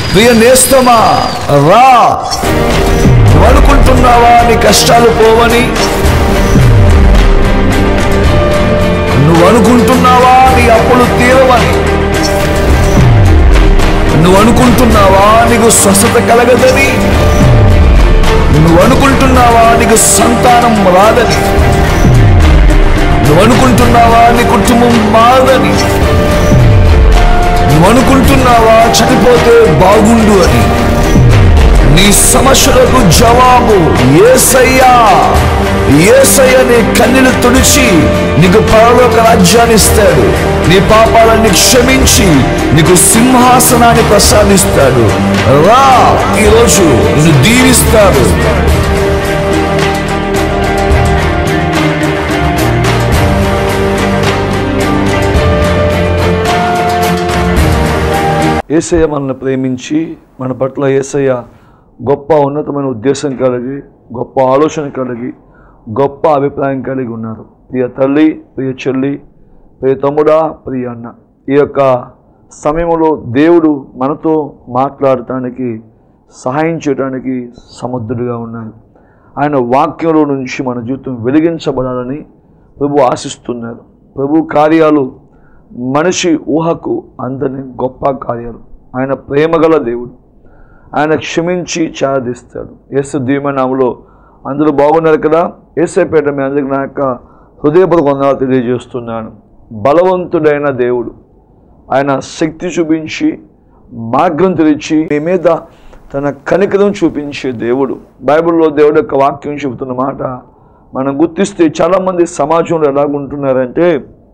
ప్రియ నేస్తమా రా నువ్వు అనుకుంటున్నావా నీ కష్టాలు పోవని నువ్వు అనుకుంటున్నావా నీ అప్పులు తీరవని నువ్వు అనుకుంటున్నావా నీకు స్వస్థత కలగదని నువ్వు అనుకుంటున్నావా నీకు సంతానం రాదని నువ్వు అనుకుంటున్నావా నీ కుటుంబం మారదని నువ్వు అనుకుంటున్నావా చనిపోతే బాగుండు అని నీ సమస్యలకు జవాబు ఏసయ్యా ఏసయ్య నీ కన్నీలు తుడిచి నీకు పరలోక రాజ్యాన్ని ఇస్తాడు నీ పాపాలన్నీ క్షమించి నీకు సింహాసనాన్ని ప్రసాదిస్తాడు రా ఈరోజు నిన్ను దీవిస్తాడు ఏసయ్య మనల్ని ప్రేమించి మన పట్ల ఏసయ్య గొప్ప ఉన్నతమైన ఉద్దేశం కలిగి గొప్ప ఆలోచన కలిగి గొప్ప అభిప్రాయం కలిగి ఉన్నారు ప్రియ తల్లి ప్రియ చెల్లి ప్రియ తమ్ముడా ప్రియ అన్న ఈ యొక్క సమయంలో దేవుడు మనతో మాట్లాడటానికి సహాయం చేయడానికి సముద్రుడిగా ఉన్నారు ఆయన వాక్యంలో నుంచి మన జీవితం వెలిగించబడాలని ప్రభు ఆశిస్తున్నారు ప్రభు కార్యాలు మనిషి ఊహకు అందని గొప్ప కార్యాలు ఆయన ప్రేమగల దేవుడు ఆయన క్షమించి చాదిస్తాడు యేసు దీవెనామలో అందరూ బాగున్నారు కదా ఏసేపేట మీ అందరికి నా యొక్క హృదయపూర్వక వందనాలు తెలియజేస్తున్నాను బలవంతుడైన దేవుడు ఆయన శక్తి చూపించి మార్గం తెరిచి మీ మీద తన కనికరం చూపించే దేవుడు బైబిల్లో దేవుడు యొక్క వాక్యం చెబుతున్న మాట మనం గుర్తిస్తే చాలామంది సమాజంలో ఎలాగుంటున్నారంటే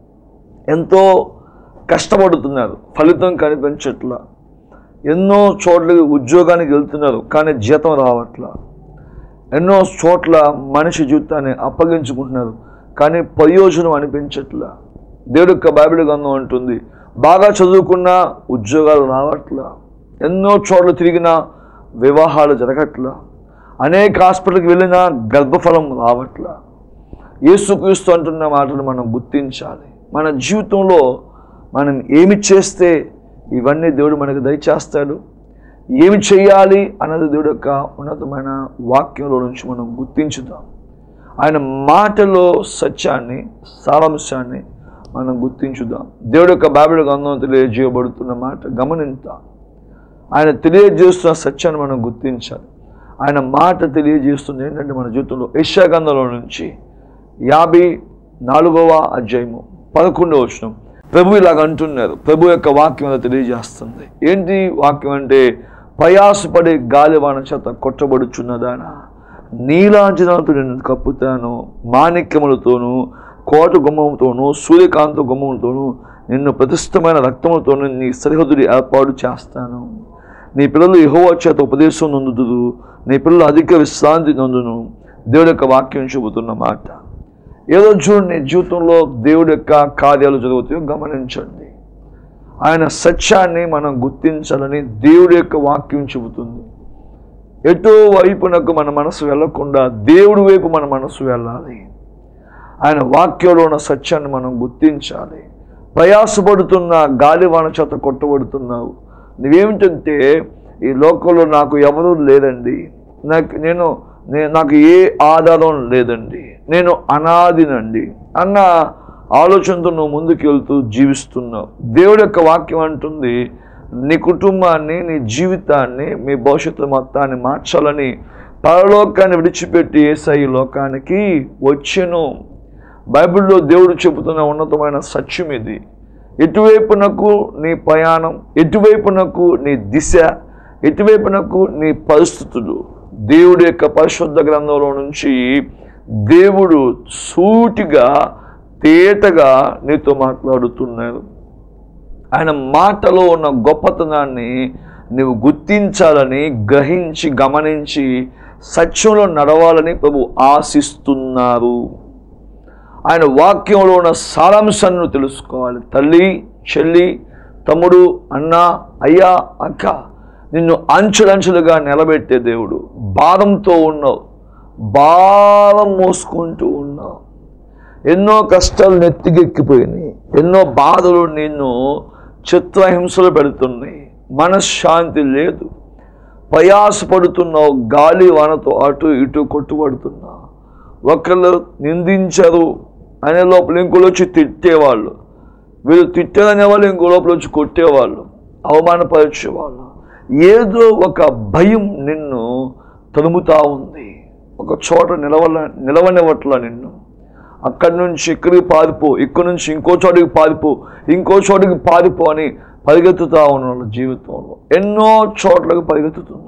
ఎంతో కష్టపడుతున్నారు ఫలితం కనిపించట్లా ఎన్నో చోట్లకి ఉద్యోగానికి వెళ్తున్నారు కానీ జీతం రావట్లా ఎన్నో చోట్ల మనిషి జీవితాన్ని అప్పగించుకుంటున్నారు కానీ ప్రయోజనం అనిపించట్లా దేవుడి యొక్క బైబిల్ గ్రంథం అంటుంది బాగా చదువుకున్న ఉద్యోగాలు రావట్లా ఎన్నో చోట్ల తిరిగినా వివాహాలు జరగట్లా అనేక హాస్పిటల్కి వెళ్ళినా గర్భఫలం రావట్లా యేసుక్రీస్తు అంటున్న మాటలు మనం గుర్తించాలి మన జీవితంలో మనం ఏమి చేస్తే ఇవన్నీ దేవుడు మనకు దయచేస్తాడు ఏమి చేయాలి అన్నది దేవుడు యొక్క ఉన్నతమైన వాక్యంలో నుంచి మనం గుర్తించుదాం ఆయన మాటలో సత్యాన్ని సారాంశాన్ని మనం గుర్తించుదాం దేవుడు యొక్క బైబిల్ గ్రంథం తెలియజేయబడుతున్న మాట గమనించాం ఆయన తెలియజేస్తున్న సత్యాన్ని మనం గుర్తించాలి ఆయన మాట తెలియజేస్తుంది ఏంటంటే మన జీవితంలో యశాగంధంలో నుంచి యాభై నాలుగవ అధ్యాయము పదకొండవ వచనం ప్రభు ఇలాగ అంటున్నారు ప్రభు యొక్క వాక్యం అలా తెలియజేస్తుంది ఏంటి వాక్యం అంటే ప్రయాసపడే గాలివాన చేత కొట్టబడుచున్నదానా నీలాంజనాలతో నేను కప్పుతాను మాణిక్యములతోనూ కోట గుమ్మముతోనూ సూర్యకాంత గుమ్మములతోనూ నిన్ను ప్రతిష్టమైన రక్తములతోనూ నీ సరిహద్దుని ఏర్పాటు చేస్తాను నీ పిల్లలు యెహోవా చేత ఉపదేశం నొందుదురు నీ పిల్లలు అధిక విశ్రాంతి నొందును దేవుడి యొక్క వాక్యం చెబుతున్న మాట ఏదో చూడండి నీ జీవితంలో దేవుడి యొక్క కార్యాలు జరుగుతాయో గమనించండి ఆయన సత్యాన్ని మనం గుర్తించాలని దేవుడి యొక్క వాక్యం చెబుతుంది ఎటో వైపునకు మన మనసు వెళ్ళకుండా దేవుడి వైపు మన మనసు వెళ్ళాలి ఆయన వాక్యంలో ఉన్న సత్యాన్ని మనం గుర్తించాలి ప్రయాసపడుతున్న గాలివాన చేత కొట్టబడుతున్నావు నువ్వేమిటంటే ఈ లోకంలో నాకు ఎవరూ లేదండి నాకు నేను నే- నాకు ఏ ఆధారం లేదండి నేను అనాదినండి అన్న ఆలోచనతో నువ్వు ముందుకు వెళ్తూ జీవిస్తున్నావు దేవుడి యొక్క వాక్యం అంటుంది నీ కుటుంబాన్ని నీ జీవితాన్ని మీ భవిష్యత్తు మొత్తాన్ని మార్చాలని పరలోకాన్ని విడిచిపెట్టి ఏసై ఈ లోకానికి వచ్చెను బైబిల్లో దేవుడు చెబుతున్న ఉన్నతమైన సత్యం ఇది ఎటువైపునకు నీ ప్రయాణం ఎటువైపునకు నీ దిశ ఎటువైపునకు నీ పరిస్థితులు దేవుడి యొక్క పరిశుద్ధ గ్రంథంలో నుంచి దేవుడు సూటిగా తేటగా నీతో మాట్లాడుతున్నారు ఆయన మాటలో ఉన్న గొప్పతనాన్ని నువ్వు గుర్తించాలని గ్రహించి గమనించి సత్యంలో నడవాలని ప్రభు ఆశిస్తున్నారు ఆయన వాక్యంలో ఉన్న సారాంశాన్ని నువ్వు తెలుసుకోవాలి తల్లి చెల్లి తమ్ముడు అన్న అయ్యా అక్క నిన్ను అంచులంచులుగా నిలబెట్టే దేవుడు భారంతో ఉన్నావు భారం మోసుకుంటూ ఉన్నావు ఎన్నో కష్టాలు నెత్తికెక్కిపోయినాయి ఎన్నో బాధలు నిన్ను చిత్రహింసలు పెడుతున్నాయి మనశ్శాంతి లేదు ప్రయాసపడుతున్నావు గాలి వానతో అటు ఇటు కొట్టుబడుతున్నావు ఒకళ్ళు నిందించరు అనే లోపల ఇంకోళ్ళు వచ్చి తిట్టేవాళ్ళు వీళ్ళు తిట్టారనే వాళ్ళు ఇంకో లోపల వచ్చి కొట్టేవాళ్ళు అవమానపరిచేవాళ్ళు ఏదో ఒక భయం నిన్ను తరుముతా ఉంది ఒక చోట నిలవల నిలవనివ్వట్ల నిన్ను అక్కడి నుంచి ఇక్కడికి పారిపో ఇక్కడి నుంచి ఇంకో చోటికి పారిపో ఇంకో చోటికి పారిపో అని పరిగెత్తుతా ఉన్నాడు జీవితంలో ఎన్నో చోట్లకు పరిగెత్తుతున్నావు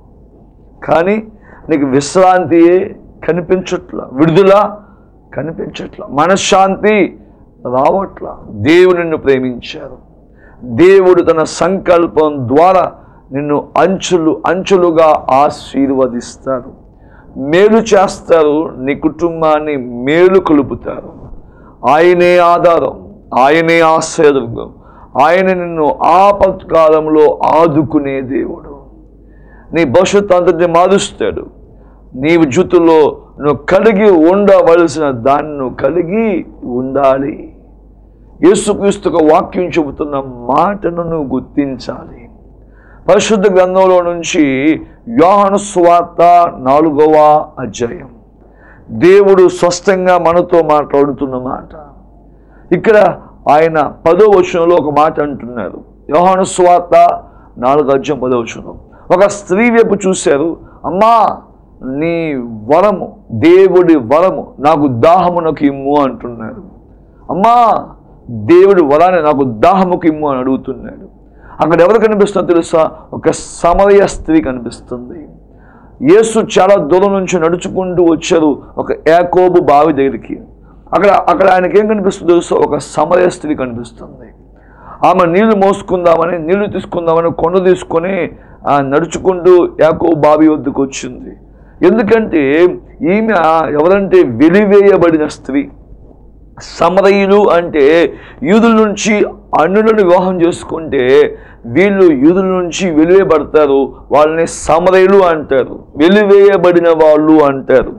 కానీ నీకు విశ్రాంతియే కనిపించట్ల విడుదల కనిపించట్ల మనశ్శాంతి రావట్ల దేవుడు నిన్ను ప్రేమించారు దేవుడు తన సంకల్పం ద్వారా నిన్ను అంచులు అంచులుగా ఆశీర్వదిస్తారు మేలు చేస్తారు నీ కుటుంబాన్ని మేలు కలుపుతారు ఆయనే ఆధారం ఆయనే ఆశ్రయదుర్గం ఆయన నిన్ను ఆపత్కాలంలో ఆదుకునే దేవుడు నీ భవిష్యత్తు అంతటిని మారుస్తాడు నీవు జుతులో నువ్వు కలిగి ఉండవలసిన దాన్ని నువ్వు కలిగి ఉండాలి యేసుక్రీస్తుకు వాక్యం చెబుతున్న మాటను నువ్వు గుర్తించాలి పరిశుద్ధ గ్రంథంలో నుంచి యోహాను స్వార్త నాలుగవ అధ్యాయం దేవుడు స్పష్టంగా మనతో మాట్లాడుతున్న మాట ఇక్కడ ఆయన పదో వచనంలో ఒక మాట అంటున్నారు యోహాను స్వార్త నాలుగు అధ్యాయం పదో వచనం ఒక స్త్రీ వైపు చూశారు అమ్మా నీ వరము దేవుడి వరము నాకు దాహమునకు ఇమ్ము అంటున్నారు అమ్మా దేవుడి వరాన్ని నాకు దాహముకు ఇమ్ము అని అడుగుతున్నాడు అక్కడ ఎవరు కనిపిస్తుందో తెలుసా ఒక సమరయ స్త్రీ కనిపిస్తుంది యేసు చాలా దూరం నుంచి నడుచుకుంటూ వచ్చారు ఒక ఏకోబు బావి దగ్గరికి అక్కడ అక్కడ ఆయనకి ఏం కనిపిస్తుందో తెలుసా ఒక సమరయ స్త్రీ కనిపిస్తుంది ఆమె నీళ్లు మోసుకుందామని నీళ్లు తీసుకుందామని కొండ తీసుకొని ఆ నడుచుకుంటూ యాకో బావి వద్దకు వచ్చింది ఎందుకంటే ఈమె ఎవరంటే వెలివేయబడిన స్త్రీ సమరయులు అంటే యూదుల నుంచి అన్నులను వివాహం చేసుకుంటే వీళ్ళు యూదుల నుంచి వెలివేయబడతారు వాళ్ళని సమరయులు అంటారు వెలివేయబడిన వాళ్ళు అంటారు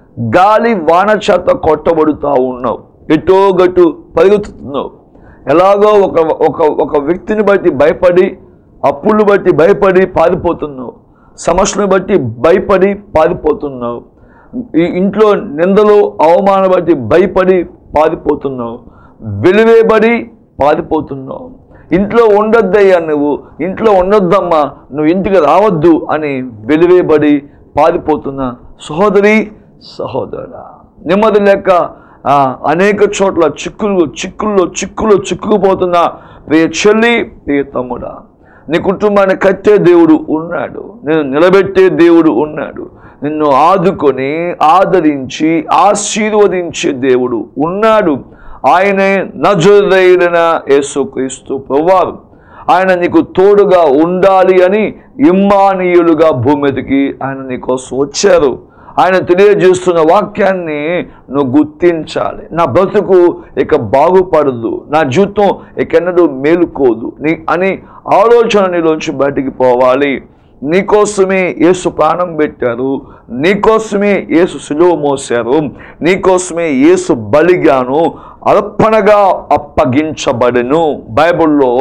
గాలి వాన చేత కొట్టబడుతూ ఉన్నావు ఎటో గటు పరిగెత్తుతున్నావు ఎలాగో ఒక ఒక ఒక వ్యక్తిని బట్టి భయపడి అప్పులు బట్టి భయపడి పారిపోతున్నావు సమస్యలను బట్టి భయపడి పారిపోతున్నావు ఈ ఇంట్లో నిందలు అవమానం బట్టి భయపడి పారిపోతున్నావు వెలివేయబడి పారిపోతున్నావు ఇంట్లో ఉండొద్దయ్యా నువ్వు ఇంట్లో ఉండొద్దమ్మా నువ్వు ఇంటికి రావద్దు అని వెలివేయబడి పారిపోతున్న సహోదరి సహోదరుడా నెమ్మది లేక ఆ, అనేక చోట్ల చిక్కులు చిక్కుల్లో చిక్కులు చిక్కుకుపోతున్న ప్రియ చెల్లి ప్రియ తమ్ముడా నీ కుటుంబాన్ని కట్టే దేవుడు ఉన్నాడు నేను నిలబెట్టే దేవుడు ఉన్నాడు నిన్ను ఆదుకొని ఆదరించి ఆశీర్వదించే దేవుడు ఉన్నాడు ఆయనే నజరైన యేసుక్రీస్తు ప్రభువారు ఆయన నీకు తోడుగా ఉండాలి అని ఇమ్మానీయులుగా భూమి మీదకి ఆయన నీకోసం వచ్చారు ఆయన తెలియజేస్తున్న వాక్యాన్ని నువ్వు గుర్తించాలి నా బ్రతుకు ఇక బాగుపడదు నా జీవితం ఇకెన్నడూ మేలుకోదు నీ అని ఆలోచన నీలోంచి బయటికి పోవాలి నీకోసమే యేసు ప్రాణం పెట్టారు నీకోసమే యేసు సులువ మోసారు నీకోసమే యేసు బలిగాను అర్పణగా అప్పగించబడను బైబిల్లో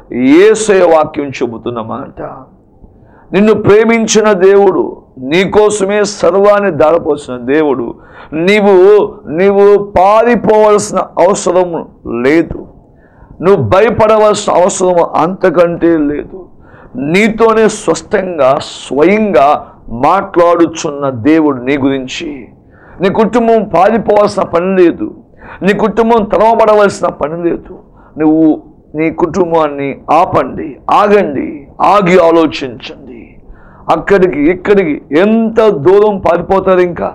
ఏసయ వాక్యం చెబుతున్నమాట నిన్ను ప్రేమించిన దేవుడు నీకోసమే సర్వాన్ని దారిపోసిన దేవుడు నీవు నీవు పారిపోవలసిన అవసరం లేదు నువ్వు భయపడవలసిన అవసరం అంతకంటే లేదు నీతోనే స్పష్టంగా స్వయంగా మాట్లాడుచున్న దేవుడు నీ గురించి నీ కుటుంబం పారిపోవాల్సిన పని లేదు నీ కుటుంబం తరవబడవలసిన పని లేదు నువ్వు నీ కుటుంబాన్ని ఆపండి ఆగండి ఆగి ఆలోచించండి అక్కడికి ఇక్కడికి ఎంత దూరం పారిపోతారు ఇంకా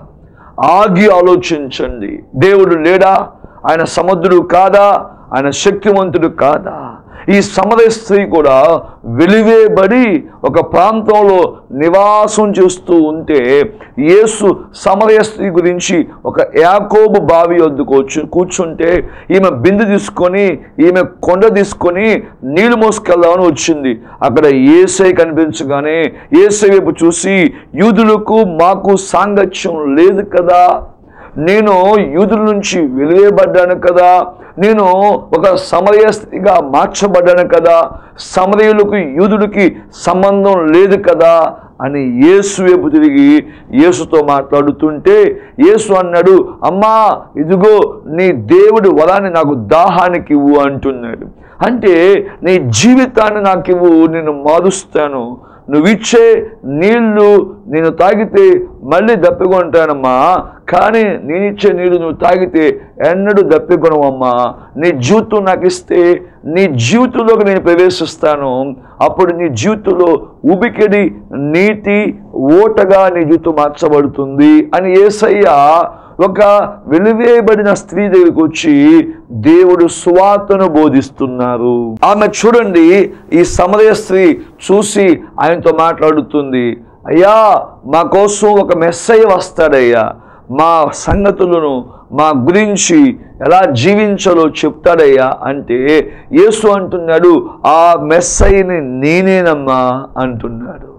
ఆగి ఆలోచించండి దేవుడు లేడా ఆయన సముద్రుడు కాదా ఆయన శక్తివంతుడు కాదా ఈ సమర స్త్రీ కూడా వెలివేయబడి ఒక ప్రాంతంలో నివాసం చేస్తూ ఉంటే యేసు సమరయ స్త్రీ గురించి ఒక యాకోబు బావి వద్దకు వచ్చి కూర్చుంటే ఈమె బిందె తీసుకొని ఈమె కొండ తీసుకొని నీళ్లు మోసుకెళ్దామని వచ్చింది అక్కడ ఏసై కనిపించగానే ఏసై వైపు చూసి యూదులకు మాకు సాంగత్యం లేదు కదా నేను యూదుల నుంచి వెలివేయబడ్డాను కదా నేను ఒక సమరయస్తిగా మార్చబడ్డాను కదా సమరయులకు యూదుడికి సంబంధం లేదు కదా అని యేసు వైపు తిరిగి యేసుతో మాట్లాడుతుంటే యేసు అన్నాడు అమ్మా ఇదిగో నీ దేవుడి వరాన్ని నాకు దాహానికి ఇవ్వు అంటున్నాడు అంటే నీ జీవితాన్ని నాకు ఇవ్వు నేను మారుస్తాను నువ్వు ఇచ్చే నీళ్లు నేను తాగితే మళ్ళీ దప్పికొంటానమ్మా కానీ నేను ఇచ్చే నీళ్లు నువ్వు తాగితే ఎన్నడూ దప్పికొనవమ్మా నీ జీవితం నాకు ఇస్తే నీ జీవితంలోకి నేను ప్రవేశిస్తాను అప్పుడు నీ జీవితంలో ఉబికిడి నీటి ఓటగా నీ జీవితం మార్చబడుతుంది అని ఏసయ్య ఒక వెలివేయబడిన స్త్రీ దగ్గరికి వచ్చి దేవుడు సువార్తను బోధిస్తున్నారు ఆమె చూడండి ఈ సమరయ స్త్రీ చూసి ఆయనతో మాట్లాడుతుంది అయ్యా మా కోసం ఒక మెస్సయ్య వస్తాడయ్యా మా సంగతులను మా గురించి ఎలా జీవించాలో చెప్తాడయ్యా అంటే యేసు అంటున్నాడు ఆ మెస్సయ్యని నేనేనమ్మా అంటున్నాడు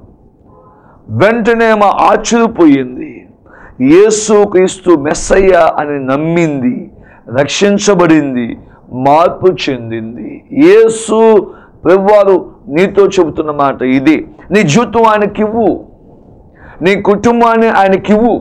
వెంటనే మా ఆశ్చర్యపోయింది యేసు క్రీస్తు మెస్సయ్య అని నమ్మింది రక్షించబడింది మార్పు చెందింది యేసు ప్రభువారు నీతో చెబుతున్న మాట ఇది నీ జీవితం ఆయనకివ్వు నీ కుటుంబాన్ని ఆయనకివ్వు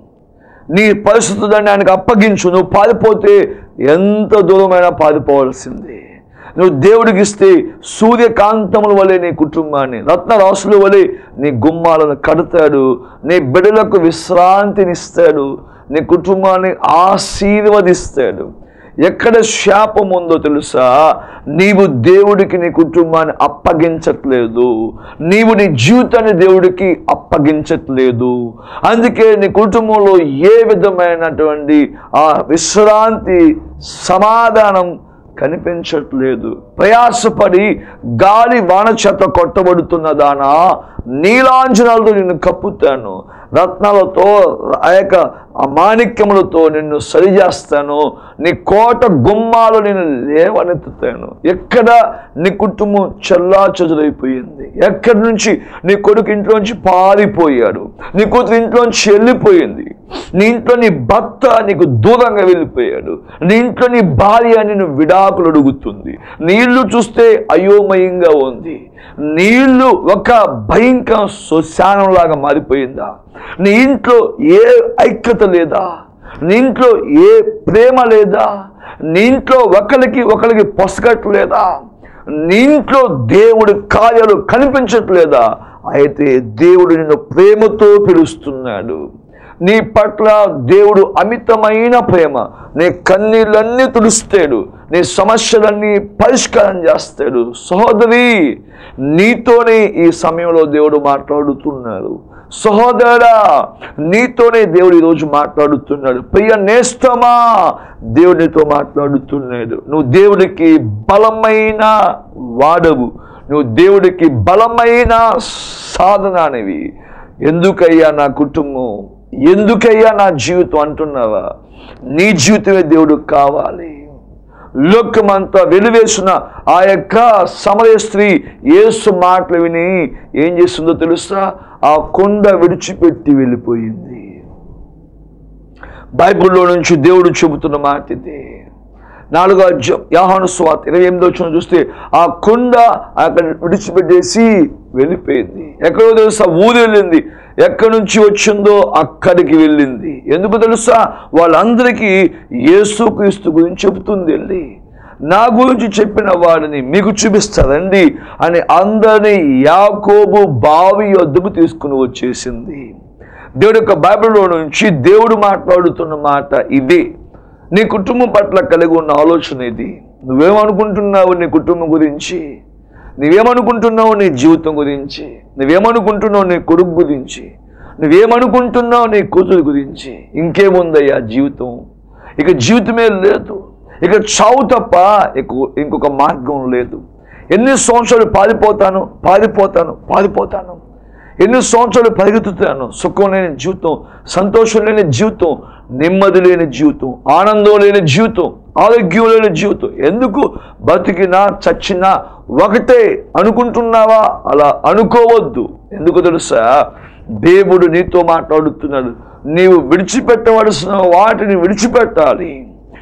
నీ పరిస్థితులన్నీ ఆయనకు అప్పగించు నువ్వు పారిపోతే ఎంత దూరమైనా పారిపోవాల్సిందే నువ్వు దేవుడికి ఇస్తే సూర్యకాంతముల వలె నీ కుటుంబాన్ని రత్నరాసుల వలె నీ గుమ్మాలను కడతాడు నీ బిడ్డలకు విశ్రాంతినిస్తాడు నీ కుటుంబాన్ని ఆశీర్వదిస్తాడు ఎక్కడ శాపం ఉందో తెలుసా నీవు దేవుడికి నీ కుటుంబాన్ని అప్పగించట్లేదు నీవు నీ జీవితాన్ని దేవుడికి అప్పగించట్లేదు అందుకే నీ కుటుంబంలో ఏ విధమైనటువంటి ఆ విశ్రాంతి సమాధానం కనిపించట్లేదు ప్రయాసపడి గాలి వాన చేత కొట్టబడుతున్న దానా నీలాంజనాలతో నిన్ను కప్పుతాను రత్నాలతో ఆ యొక్క ఆ మాణిక్యములతో నిన్ను సరిచేస్తాను నీ కోట గుమ్మాలు నేను లేవనెత్తుతాను ఎక్కడ నీ కుటుంబం చల్లా చెదురైపోయింది ఎక్కడి నుంచి నీ కొడుకు ఇంట్లోంచి పారిపోయాడు నీ కూతురు ఇంట్లోంచి వెళ్ళిపోయింది నీ ఇంట్లో నీ భర్త నీకు దూరంగా వెళ్ళిపోయాడు నీ ఇంట్లో నీ భార్య నిన్ను విడాకులు అడుగుతుంది నీ ఇల్లు చూస్తే అయోమయంగా ఉంది నీళ్లు ఒక భయంకర శ్మశానంలాగా మారిపోయిందా నీ ఇంట్లో ఏ ఐక్యత లేదా నీ ఇంట్లో ఏ ప్రేమ లేదా నీ ఇంట్లో ఒకరికి ఒకరికి పొసగట్లేదా నీ ఇంట్లో దేవుడి కార్యాలు కనిపించట్లేదా అయితే దేవుడు నిన్ను ప్రేమతో పిలుస్తున్నాడు నీ పట్ల దేవుడు అమితమైన ప్రేమ నీ కన్నీళ్ళన్నీ తుడుస్తాడు నీ సమస్యలన్నీ పరిష్కారం చేస్తాడు సహోదరి నీతోనే ఈ సమయంలో దేవుడు మాట్లాడుతున్నాడు సహోదరా నీతోనే దేవుడు ఈరోజు మాట్లాడుతున్నాడు ప్రియ నేస్తమా దేవుడితో మాట్లాడుతున్నాడు నువ్వు దేవుడికి బలమైన వాడవు నువ్వు దేవుడికి బలమైన సాధనానివి ఎందుకయ్యా నా కుటుంబం ఎందుకయ్యా నా జీవితం అంటున్నావా నీ జీవితమే దేవుడు కావాలి లోకమంతా వెలివేసిన ఆ యొక్క సమరయ స్త్రీ యేసు మాటలు విని ఏం చేస్తుందో తెలుసా ఆ కొండ విడిచిపెట్టి వెళ్ళిపోయింది బైబిల్లో నుంచి దేవుడు చెబుతున్న మాట ఇది నాలుగో అధ్యాయం యాహాను స్వాత్ ఇరవై ఎనిమిదో వచ్చిన చూస్తే ఆ కొండ అక్కడ విడిచిపెట్టేసి వెళ్ళిపోయింది ఎక్కడో తెలుసా ఊరు వెళ్ళింది ఎక్కడి నుంచి వచ్చిందో అక్కడికి వెళ్ళింది ఎందుకు తెలుసా వాళ్ళందరికీ యేసుక్రీస్తు గురించి చెబుతుంది వెళ్ళి నా గురించి చెప్పిన వాడిని మీకు చూపిస్తారండి అని అందరినీ యాకోబు బావి వద్దకు తీసుకుని వచ్చేసింది దేవుడి యొక్క బైబిల్లో నుంచి దేవుడు మాట్లాడుతున్న మాట ఇది నీ కుటుంబం పట్ల కలిగి ఉన్న ఆలోచన ఇది నువ్వేమనుకుంటున్నావు నీ కుటుంబం గురించి నువ్వేమనుకుంటున్నావు నీ జీవితం గురించి నువ్వేమనుకుంటున్నావు నీ కొడుకు గురించి నువ్వేమనుకుంటున్నావు నీ కూతురు గురించి ఇంకేముందయ్యా జీవితం ఇక జీవితమే లేదు ఇక చావు తప్ప ఇక- ఇంకొక మార్గం లేదు ఎన్ని సంవత్సరాలు పారిపోతాను పారిపోతాను పారిపోతాను ఎన్ని సంవత్సరాలు పరిగెత్తుతాను సుఖం లేని జీవితం సంతోషం లేని జీవితం నెమ్మది లేని జీవితం ఆనందం లేని జీవితం ఆరోగ్యం లేని జీవితం ఎందుకు బతికినా చచ్చినా ఒకటే అనుకుంటున్నావా అలా అనుకోవద్దు ఎందుకు తెలుసా దేవుడు నీతో మాట్లాడుతున్నాడు నీవు విడిచిపెట్టవలసిన వాటిని విడిచిపెట్టాలి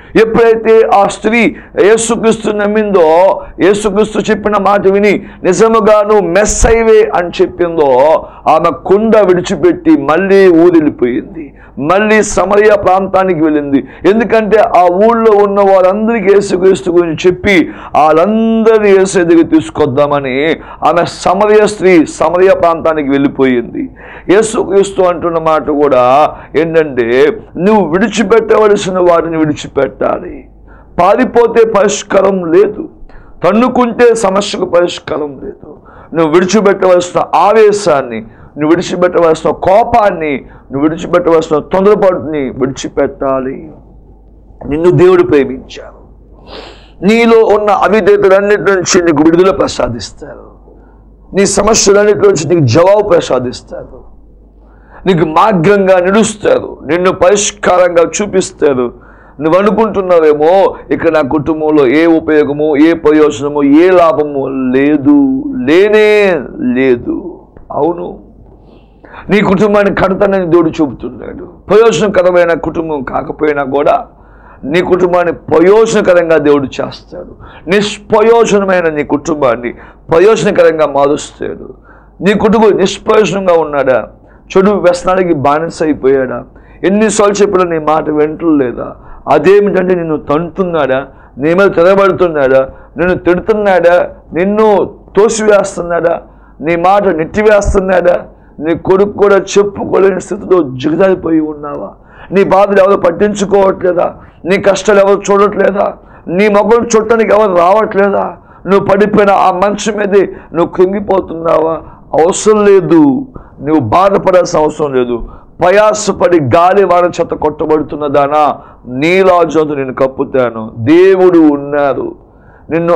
ఎప్పుడైతే ఆ స్త్రీ యేసుక్రీస్తు నమ్మిందో యేసుక్రీస్తు చెప్పిన మాట విని నిజముగా నువ్వు మెస్ అయివే అని చెప్పిందో ఆమె కుండ విడిచిపెట్టి మళ్ళీ ఊరిల్లిపోయింది మళ్ళీ సమరయ ప్రాంతానికి వెళ్ళింది ఎందుకంటే ఆ ఊళ్ళో ఉన్న వారందరికీ యేసుక్రీస్తు గురించి చెప్పి వాళ్ళందరినీ యేసు దగ్గర తీసుకొద్దామని ఆమె సమరయ స్త్రీ సమరయ ప్రాంతానికి వెళ్ళిపోయింది యేసుక్రీస్తు అంటున్న మాట కూడా ఏంటంటే నువ్వు విడిచిపెట్టవలసిన వారిని విడిచిపెట్టాలి పారిపోతే పరిష్కారం లేదు తన్నుకుంటే సమస్యకు పరిష్కారం లేదు నువ్వు విడిచిపెట్టవలసిన ఆవేశాన్ని నువ్వు విడిచిపెట్టవలసిన కోపాన్ని నువ్వు విడిచిపెట్టవలసిన తొందరపాటుని విడిచిపెట్టాలి నిన్ను దేవుడు ప్రేమించారు నీలో ఉన్న అవిధేతలన్నిటి నుంచి నీకు విడుదల ప్రసాదిస్తారు నీ సమస్యలన్నిటి నుంచి నీకు జవాబు ప్రసాదిస్తారు నీకు మార్గంగా నిలుస్తారు నిన్ను పరిష్కారంగా చూపిస్తారు నువ్వు అనుకుంటున్నావేమో ఇక నా కుటుంబంలో ఏ ఉపయోగము ఏ ప్రయోజనము ఏ లాభము లేదు లేనే లేదు అవును నీ కుటుంబాన్ని కడతానని దేవుడు చూపుతున్నాడు ప్రయోజనకరమైన కుటుంబం కాకపోయినా కూడా నీ కుటుంబాన్ని ప్రయోజనకరంగా దేవుడు చేస్తాడు నిష్ప్రయోజనమైన నీ కుటుంబాన్ని ప్రయోజనకరంగా మారుస్తాడు నీ కుటుంబం నిష్ప్రయోజనంగా ఉన్నాడా చెడు వ్యసనాలకి బానిస అయిపోయాడా ఎన్నిసార్లు చెప్పినా నీ మాట వింటలేదా అదేమిటంటే నిన్ను తంటున్నాడా నీ మీద తిరగబడుతున్నాడా నిన్ను తిడుతున్నాడా నిన్ను తోసివేస్తున్నాడా నీ మాట నెట్టివేస్తున్నాడా నీ కొడుకు కూడా చెప్పుకోలేని స్థితిలో జిగజారిపోయి ఉన్నావా నీ బాధలు ఎవరు పట్టించుకోవట్లేదా నీ కష్టాలు ఎవరు చూడట్లేదా నీ మొగలు చుట్టానికి ఎవరు రావట్లేదా నువ్వు పడిపోయిన ఆ మంచం మీదే నువ్వు కృంగిపోతున్నావా అవసరం లేదు నువ్వు బాధపడాల్సిన అవసరం లేదు ప్రయాసపడి గాలి వాన చెత్త కొట్టబడుతున్నదానా నీలాజంతో నేను కప్పుతాను దేవుడు ఉన్నారు నిన్ను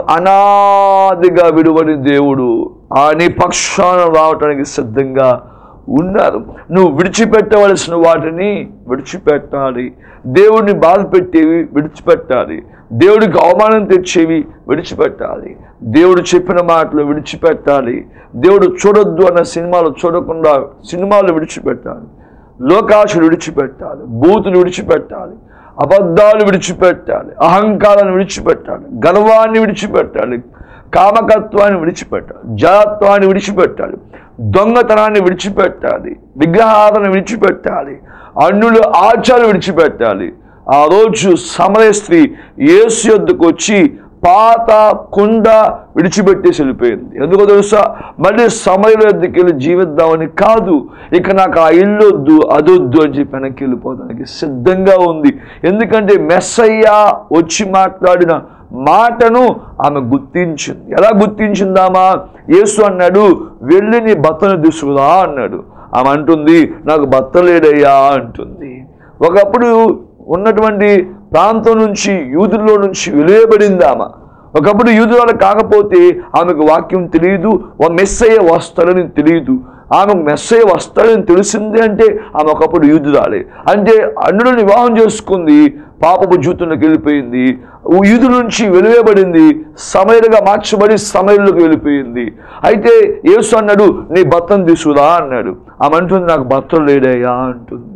అనాదిగా విడువని దేవుడు ఆ నీ పక్షాన రావటానికి సిద్ధంగా ఉన్నారు నువ్వు విడిచిపెట్టవలసిన వాటిని విడిచిపెట్టాలి దేవుడిని బాధ పెట్టేవి విడిచిపెట్టాలి దేవుడికి అవమానం తెచ్చేవి విడిచిపెట్టాలి దేవుడు చెప్పిన మాటలు విడిచిపెట్టాలి దేవుడు చూడొద్దు అన్న సినిమాలు చూడకుండా సినిమాలు విడిచిపెట్టాలి లోకాశలు విడిచిపెట్టాలి బూతులు విడిచిపెట్టాలి అబద్ధాలు విడిచిపెట్టాలి అహంకారాన్ని విడిచిపెట్టాలి గర్వాన్ని విడిచిపెట్టాలి కామకత్వాన్ని విడిచిపెట్టాలి జలత్వాన్ని విడిచిపెట్టాలి దొంగతనాన్ని విడిచిపెట్టాలి విగ్రహాలను విడిచిపెట్టాలి అన్నులు ఆచారాలు విడిచిపెట్టాలి ఆ రోజు సమయ స్త్రీ యేసు యొద్దకు వచ్చి పాత కుండ విడిచిపెట్టేసి వెళ్ళిపోయింది ఎందుకో తెలుసా మళ్ళీ సమయం వద్దకు వెళ్ళి జీవిద్దామని కాదు ఇక నాకు ఆ ఇల్లు వద్దు అదొద్దు అని చెప్పి వెనక్కి వెళ్ళిపోతానికి సిద్ధంగా ఉంది ఎందుకంటే మెస్సయ్య వచ్చి మాట్లాడిన మాటను ఆమె గుర్తించింది ఎలా గుర్తించిందామా యేసు అన్నాడు వెళ్ళి నీ భర్తను తీసుకురా అన్నాడు ఆమె అంటుంది నాకు భర్త లేడయ్యా అంటుంది ఒకప్పుడు ఉన్నటువంటి ప్రాంతం నుంచి యూదుల్లో నుంచి వెలువబడింది ఆమె ఒకప్పుడు యూదురాలు కాకపోతే ఆమెకు వాక్యం తెలియదు ఓ మెస్సయ్య వస్తాడని తెలియదు ఆమెకు మెస్సయ్య వస్తాడని తెలిసింది అంటే ఆమె ఒకప్పుడు యూదురాలే అంటే అన్నులను వివాహం చేసుకుంది పాపపు జీవితంలోకి వెళ్ళిపోయింది యూదు నుంచి వెలువేయబడింది సమయలుగా మార్చబడి సమయంలోకి వెళ్ళిపోయింది అయితే యేసు అన్నాడు నీ భర్తను తీసుకురా అన్నాడు ఆమె అంటుంది నాకు భర్త లేడయ్యా అంటుంది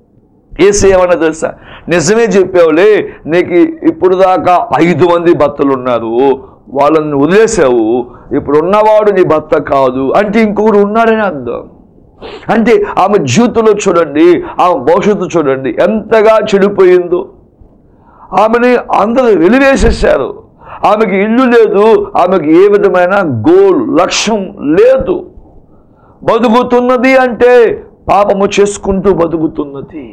ఏసే ఏమన్నా తెలుసా నిజమే చెప్పావులే నీకు ఇప్పుడు దాకా ఐదు మంది భర్తలు ఉన్నారు వాళ్ళని వదిలేసావు ఇప్పుడు ఉన్నవాడు నీ భర్త కాదు అంటే ఇంకొకడు ఉన్నాడని అర్థం అంటే ఆమె జీవితంలో చూడండి ఆమె భవిష్యత్తు చూడండి ఎంతగా చెడిపోయిందో ఆమెని అందరూ వెలివేసేసారు ఆమెకి ఇల్లు లేదు ఆమెకి ఏ విధమైన గోల్ లక్ష్యం లేదు బతుకుతున్నది అంటే పాపము చేసుకుంటూ బతుకుతున్నది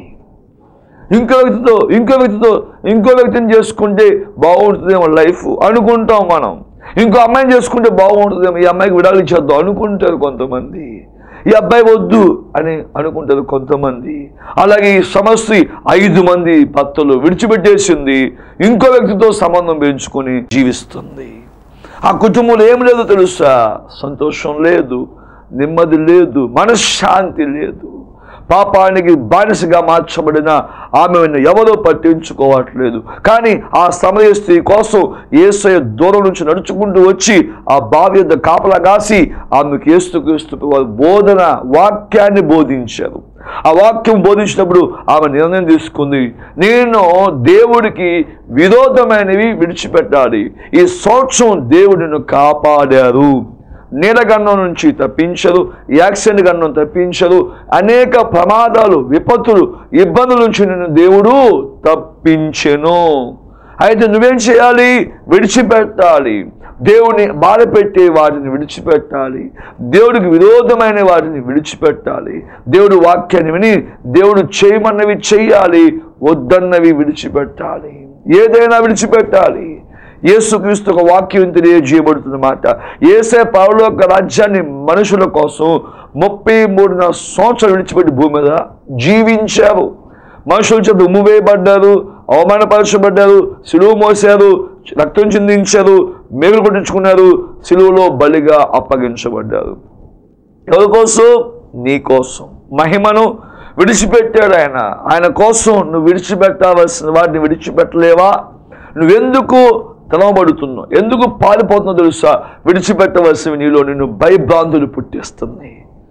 ఇంకో వ్యక్తితో ఇంకో వ్యక్తితో ఇంకో వ్యక్తిని చేసుకుంటే బాగుంటుందేమో లైఫ్ అనుకుంటాం మనం ఇంకో అమ్మాయిని చేసుకుంటే బాగుంటుందేమో ఈ అమ్మాయికి విడాలు ఇచ్చేద్దాం అనుకుంటారు కొంతమంది ఈ అబ్బాయి వద్దు అని అనుకుంటారు కొంతమంది అలాగే ఈ సమస్య ఐదు మంది భర్తలు విడిచిపెట్టేసింది ఇంకో వ్యక్తితో సంబంధం పెంచుకొని జీవిస్తుంది ఆ కుటుంబంలో ఏం లేదో తెలుసా సంతోషం లేదు నెమ్మది లేదు మనశ్శాంతి లేదు పాపానికి బానిసగా మార్చబడిన ఆమెను ఎవరో పట్టించుకోవట్లేదు కానీ ఆ సమయ స్త్రీ కోసం ఏసయ దూరం నుంచి నడుచుకుంటూ వచ్చి ఆ బావి యొద్ద కాపలా కాసి ఆమెకు ఏస్తూ క్రీస్తు వారు బోధన వాక్యాన్ని బోధించారు ఆ వాక్యం బోధించినప్పుడు ఆమె నిర్ణయం తీసుకుంది నేను దేవుడికి విరోధమైనవి విడిచిపెట్టాలి ఈ సంవత్సరం దేవుడిని కాపాడారు నీలగన్నం నుంచి తప్పించరు యాక్సిడెంట్ గన్నం తప్పించరు అనేక ప్రమాదాలు విపత్తులు ఇబ్బందుల నుంచి నిన్ను దేవుడు తప్పించెను అయితే నువ్వేం చేయాలి విడిచిపెట్టాలి దేవుని బాధపెట్టే వాటిని విడిచిపెట్టాలి దేవుడికి విరోధమైన వాటిని విడిచిపెట్టాలి దేవుడు వాక్యాన్ని విని దేవుడు చేయమన్నవి చెయ్యాలి వద్దన్నవి విడిచిపెట్టాలి ఏదైనా విడిచిపెట్టాలి యేసుక్రీస్తు ఒక వాక్యం తెలియజేయబడుతున్నమాట ఏసే పరలోక రాజ్యాన్ని మనుషుల కోసం ముప్పై మూడున్నర సంవత్సరాలు విడిచిపెట్టి భూమి మీద జీవించారు మనుషుల చేత ఉమ్మువేయబడ్డారు అవమానపరచబడ్డారు సిలువ మోసారు రక్తం చిందించారు మేగులు కొట్టించుకున్నారు సిలువలో బలిగా అప్పగించబడ్డారు ఎవరి కోసం నీ కోసం మహిమను విడిచిపెట్టాడు ఆయన ఆయన కోసం నువ్వు విడిచిపెట్టవలసిన వాటిని విడిచిపెట్టలేవా నువ్వెందుకు తలవబడుతున్నావు ఎందుకు పారిపోతున్నావు తెలుసా విడిచిపెట్టవలసినవి నీలో నిన్ను భయభ్రాంతులు పుట్టిస్తుంది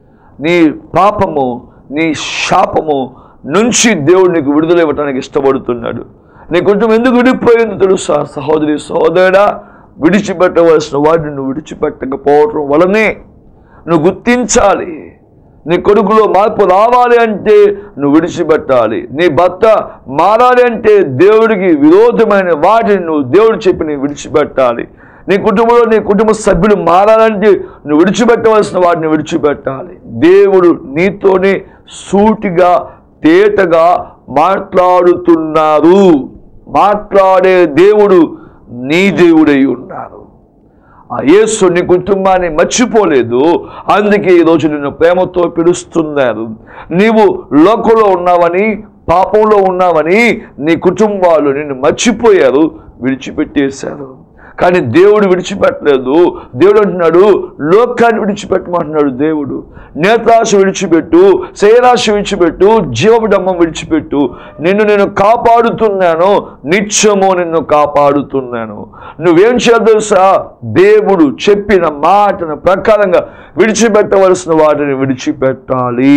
నీ పాపము నీ శాపము నుంచి దేవుడు నీకు విడుదల ఇవ్వటానికి ఇష్టపడుతున్నాడు నీ కుటుంబం ఎందుకు విడిపోయిందో తెలుసా సహోదరి సహోదరుడా విడిచిపెట్టవలసిన వాటిని నువ్వు విడిచిపెట్టకపోవటం వలనే నువ్వు గుర్తించాలి నీ కొడుకులో మార్పు రావాలి అంటే నువ్వు విడిచిపెట్టాలి నీ భర్త మారాలి అంటే దేవుడికి విరోధమైన వాటిని నువ్వు దేవుడు చెప్పి నీ విడిచిపెట్టాలి నీ కుటుంబంలో నీ కుటుంబ సభ్యులు మారాలంటే నువ్వు విడిచిపెట్టవలసిన వాటిని విడిచిపెట్టాలి దేవుడు నీతోనే సూటిగా తేటగా మాట్లాడుతున్నారు మాట్లాడే దేవుడు నీ దేవుడై ఉన్నారు ఆ యేసు నీ కుటుంబాన్ని మర్చిపోలేదు అందుకే ఈరోజు నిన్ను ప్రేమతో పిలుస్తున్నారు నీవు లోకంలో ఉన్నావని పాపంలో ఉన్నావని నీ కుటుంబాలు నిన్ను మర్చిపోయారు విడిచిపెట్టేశారు కానీ దేవుడు విడిచిపెట్టలేదు దేవుడు అంటున్నాడు లోకాన్ని విడిచిపెట్టమంటున్నాడు దేవుడు నేత్రాశ విడిచిపెట్టు శయరాశ విడిచిపెట్టు జీవడమ్మం విడిచిపెట్టు నిన్ను నేను కాపాడుతున్నాను నిత్యము నిన్ను కాపాడుతున్నాను నువ్వేం చేయాలి తెలుసా దేవుడు చెప్పిన మాటను ప్రకారంగా విడిచిపెట్టవలసిన వాటిని విడిచిపెట్టాలి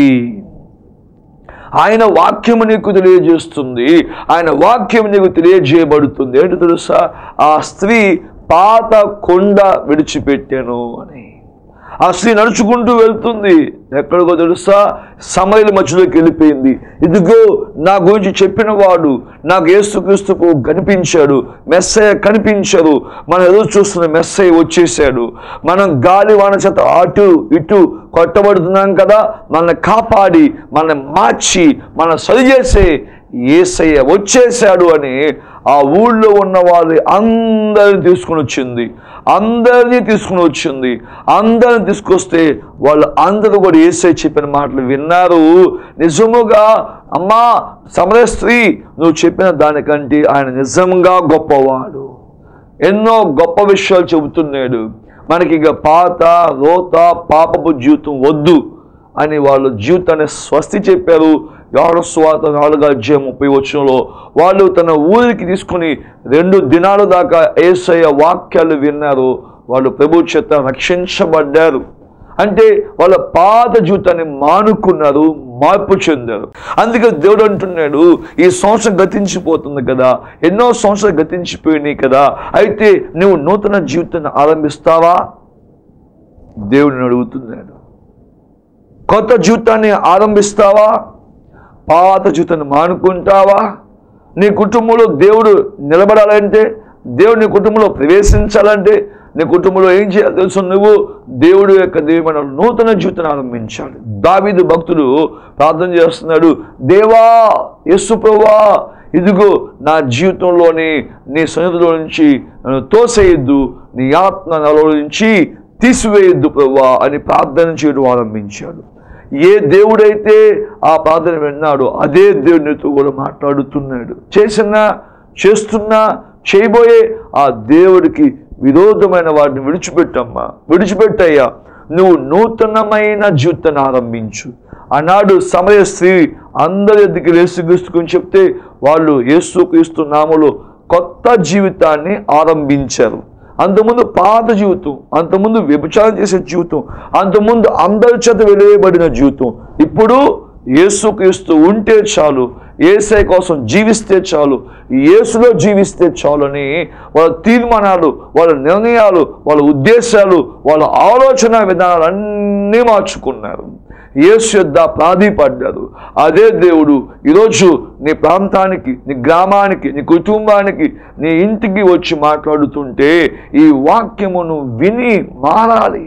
ఆయన వాక్యము నీకు తెలియజేస్తుంది ఆయన వాక్యం నీకు తెలియజేయబడుతుంది ఏంటి తెలుసా ఆ స్త్రీ పాత కొండ విడిచిపెట్టాను అని ఆ స్త్రీ నడుచుకుంటూ వెళ్తుంది ఎక్కడికో తెలుసా సమయల మధ్యలోకి వెళ్ళిపోయింది ఇదిగో నా గురించి చెప్పిన వాడు నాకు ఏసుక్రీస్తుకు కనిపించాడు మెస్సయ్య కనిపించాడు మనం ఎదురు చూస్తున్న మెస్సయ్య వచ్చేసాడు మనం గాలి వాన చేత అటు ఇటు కొట్టబడుతున్నాం కదా మన కాపాడి మన మార్చి మన సరిచేసే ఏసయ్య వచ్చేసాడు అని ఆ ఊళ్ళో ఉన్న వారి అందరిని తీసుకుని వచ్చింది అందరినీ తీసుకుని వచ్చింది అందరిని తీసుకొస్తే వాళ్ళు అందరూ కూడా ఏసై చెప్పిన మాటలు విన్నారు నిజముగా అమ్మా సమర స్త్రీ నువ్వు చెప్పిన దానికంటే ఆయన నిజంగా గొప్పవాడు ఎన్నో గొప్ప విషయాలు చెబుతున్నాడు మనకి ఇక పాత రోత పాపపు జీవితం వద్దు అని వాళ్ళు జీవితాన్ని స్వస్తి చెప్పారు యోహాను సువార్త నాలుగు అధ్యాయం ముప్పై వచ్చంలో వాళ్ళు తన ఊరికి తీసుకుని రెండు దినాల దాకా ఏసయ్య వాక్యాలు విన్నారు వాళ్ళు ప్రభు చేత రక్షించబడ్డారు అంటే వాళ్ళ పాత జీవితాన్ని మానుకున్నారు మార్పు చెందారు అందుకే దేవుడు అంటున్నాడు ఈ సంవత్సరం గతించిపోతుంది కదా ఎన్నో సంవత్సరాలు గతించిపోయినాయి కదా అయితే నువ్వు నూతన జీవితాన్ని ఆరంభిస్తావా దేవుడిని అడుగుతున్నాడు కొత్త జీవితాన్ని ఆరంభిస్తావా పాత జీవితాన్ని మానుకుంటావా నీ కుటుంబంలో దేవుడు నిలబడాలంటే దేవుడు నీ కుటుంబంలో ప్రవేశించాలంటే నీ కుటుంబంలో ఏం చేయాలి తెలుసు నువ్వు దేవుడు యొక్క దేవుని నూతన జీవితాన్ని ఆరంభించాలి దావీదు భక్తుడు ప్రార్థన చేస్తున్నాడు దేవా యస్సు ప్రభువా ఇదిగో నా జీవితంలోని నీ సన్నిధిలో నుంచి నన్ను తోసేయద్దు నీ ఆత్మ నాలో నుంచి తీసివేయద్దు ప్రభువా అని ప్రార్థన చేయడం ఆరంభించాడు ఏ దేవుడైతే ఆ ప్రార్థన విన్నాడో అదే దేవుడు నీతో కూడా మాట్లాడుతున్నాడు చేసిన చేస్తున్నా చేయబోయే ఆ దేవుడికి విరోధమైన వాటిని విడిచిపెట్టమ్మా విడిచిపెట్టయ్యా నువ్వు నూతనమైన జీవితాన్ని ఆరంభించు ఆనాడు సమయ స్త్రీ అందరి దగ్గర యేసుక్రీస్తుకుని చెప్తే వాళ్ళు యేసుక్రీస్తు నామలో కొత్త జీవితాన్ని ఆరంభించారు అంతకుముందు పాత జీవితం అంతకుముందు వ్యభిచారం చేసే జీవితం అంతకుముందు అందరి చేత వెలివేయబడిన జీవితం ఇప్పుడు యేసుక్రీస్తు ఉంటే చాలు ఏసై కోసం జీవిస్తే చాలు యేసులో జీవిస్తే చాలు అని వాళ్ళ తీర్మానాలు వాళ్ళ నిర్ణయాలు వాళ్ళ ఉద్దేశాలు వాళ్ళ ఆలోచన విధానాలు అన్నీ మార్చుకున్నారు యేసు యొద్ద ప్రాధిపడ్డారు అదే దేవుడు ఈరోజు నీ ప్రాంతానికి నీ గ్రామానికి నీ కుటుంబానికి నీ ఇంటికి వచ్చి మాట్లాడుతుంటే ఈ వాక్యమును విని మారాలి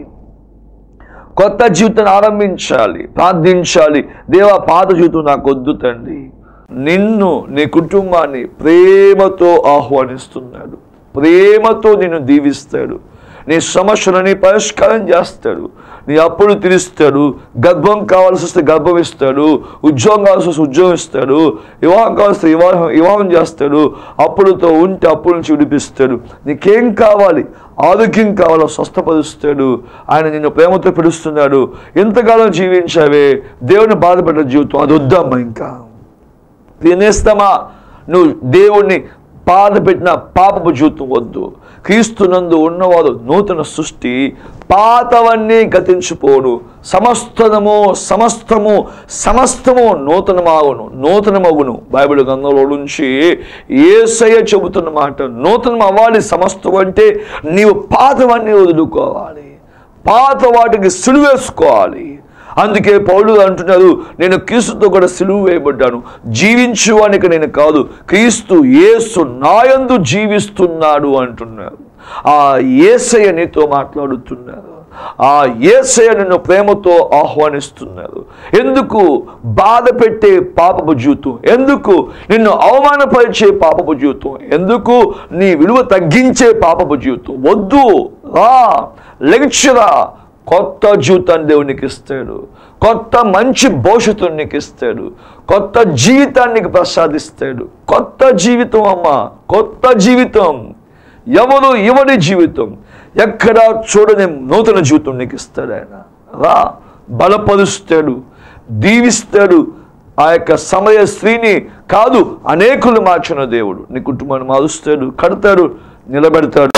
కొత్త జీవితాన్ని ఆరంభించాలి ప్రార్థించాలి దేవా పాత జీవితం నాకు వద్దు తండ్రి నిన్ను నీ కుటుంబాన్ని ప్రేమతో ఆహ్వానిస్తున్నాడు ప్రేమతో నిన్ను దీవిస్తాడు నీ సమస్యలని పరిష్కారం చేస్తాడు నీ అప్పులు తీరుస్తాడు గర్భం కావాల్సి వస్తే గర్భం ఇస్తాడు ఉద్యోగం కావాల్సి వస్తే ఉద్యోగం ఇస్తాడు వివాహం కావాల్సి వస్తే వివాహం వివాహం చేస్తాడు అప్పులతో ఉంటే అప్పుల నుంచి విడిపిస్తాడు నీకేం కావాలి ఆరోగ్యం కావాలో స్వస్థపరుస్తాడు ఆయన నిన్ను ప్రేమతో పిలుస్తున్నాడు ఎంతకాలం జీవించావే దేవుని బాధపడ్డ జీవితం అది వద్దమ్మా ఇంకా తినేస్తామా నువ్వు దేవుణ్ణి బాధ పెట్టిన పాపపు జీవితం వద్దు క్రీస్తునందు ఉన్నవారు నూతన సృష్టి పాతవన్నీ గతించిపోను సమస్తము సమస్తము సమస్తము నూతనమాగును నూతనమగును బైబిల్ గ్రంథంలో నుంచి ఏసయ్య చెబుతున్న మాట నూతనం అవ్వాలి సమస్తం అంటే నీవు పాతవన్నీ వదులుకోవాలి పాత వాటికి సిలువేసుకోవాలి అందుకే పౌలు అంటున్నారు నేను క్రీస్తుతో కూడా సిలువు వేయబడ్డాను జీవించువానికి నేను కాదు క్రీస్తు యేసు నాయందు జీవిస్తున్నాడు అంటున్నారు ఆ ఏసయ్య నీతో మాట్లాడుతున్నారు ఆ ఏసయ్య నిన్ను ప్రేమతో ఆహ్వానిస్తున్నారు ఎందుకు బాధ పెట్టే పాపపు జీవితం ఎందుకు నిన్ను అవమానపరిచే పాపపు జీవితం ఎందుకు నీ విలువ తగ్గించే పాపపు జీవితం వద్దు రా లెక్చరా కొత్త జీవితాన్ని దేవునికి ఇస్తాడు కొత్త మంచి భవిష్యత్తుని నీకు ఇస్తాడు కొత్త జీవితాన్ని నీకు ప్రసాదిస్తాడు కొత్త జీవితం అమ్మ కొత్త జీవితం ఎవరు ఎవరి జీవితం ఎక్కడా చూడని నూతన జీవితం నీకు ఇస్తాడు ఆయన రా బలపరుస్తాడు దీవిస్తాడు ఆ యొక్క సమయ స్త్రీని కాదు అనేకులు మార్చిన దేవుడు నీ కుటుంబాన్ని మారుస్తాడు కడతాడు నిలబెడతాడు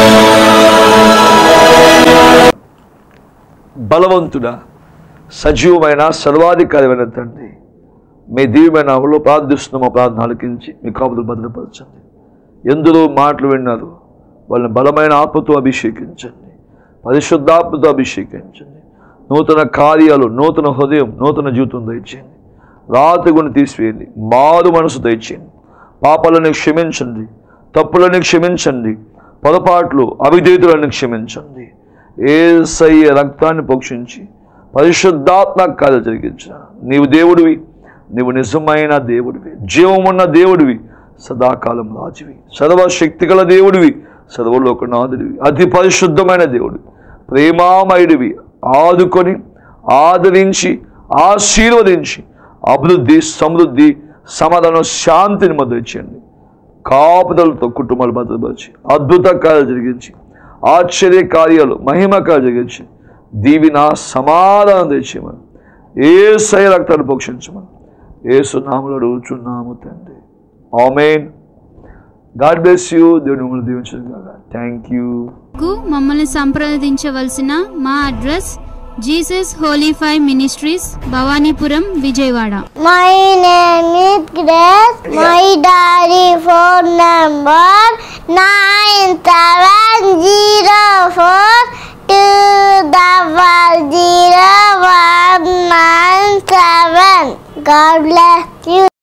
బలవంతుడా సజీవమైన సర్వాధికారమైన తండ్రి మీ దీవమైన అమలు ప్రార్థిస్తున్నాము ప్రార్థన ఆలకించి మీ కాపులు భద్రపరచండి ఎందరో మాటలు విన్నారు వాళ్ళని బలమైన ఆత్మతో అభిషేకించండి పరిశుద్ధాత్మతో అభిషేకించండి నూతన కార్యాలు నూతన హృదయం నూతన జీవితం దయచేయండి రాతి గుణి తీసివేయండి మారు మనసు దయచేయండి పాపాలను క్షమించండి తప్పులను క్షమించండి పొరపాట్లు అవిధేతులను క్షమించండి ఏసయ్య రక్తాన్ని పోక్షించి పరిశుద్ధాత్మ కార్యాలు జరిగించిన నీవు దేవుడివి నీవు నిజమైన దేవుడివి జీవమున్న దేవుడివి సదాకాలం రాజువి సర్వశక్తి గల దేవుడివి సర్వలోకనాథుడివి అతి పరిశుద్ధమైన దేవుడు ప్రేమామయుడివి ఆదుకొని ఆదరించి ఆశీర్వదించి అభివృద్ధి సమృద్ధి సమాధానం శాంతిని మద్దతించండి కాపుదలతో కుటుంబాలు భద్రపరిచి అద్భుత కార్యాలు జరిగించి ఆశ్చర్య కార్యాలు మహిమ కార్యాలు జరిగించి దీవిన సమాధానం తెచ్చేయమని ఏ సై రక్తాన్ని పోషించమని ఏసు నామలు అడుగుచున్నాము తండ్రి ఆమెన్ గాడ్ బ్లెస్ యూ దేవుడు మిమ్మల్ని దీవించదు థ్యాంక్ యూ కు మమ్మల్ని సంప్రదించవలసిన మా address Jesus holy five ministries Bhavanipuram Vijayawada My name is Grace. My daddy phone number nine seven zero four two double zero one nine seven. God bless you.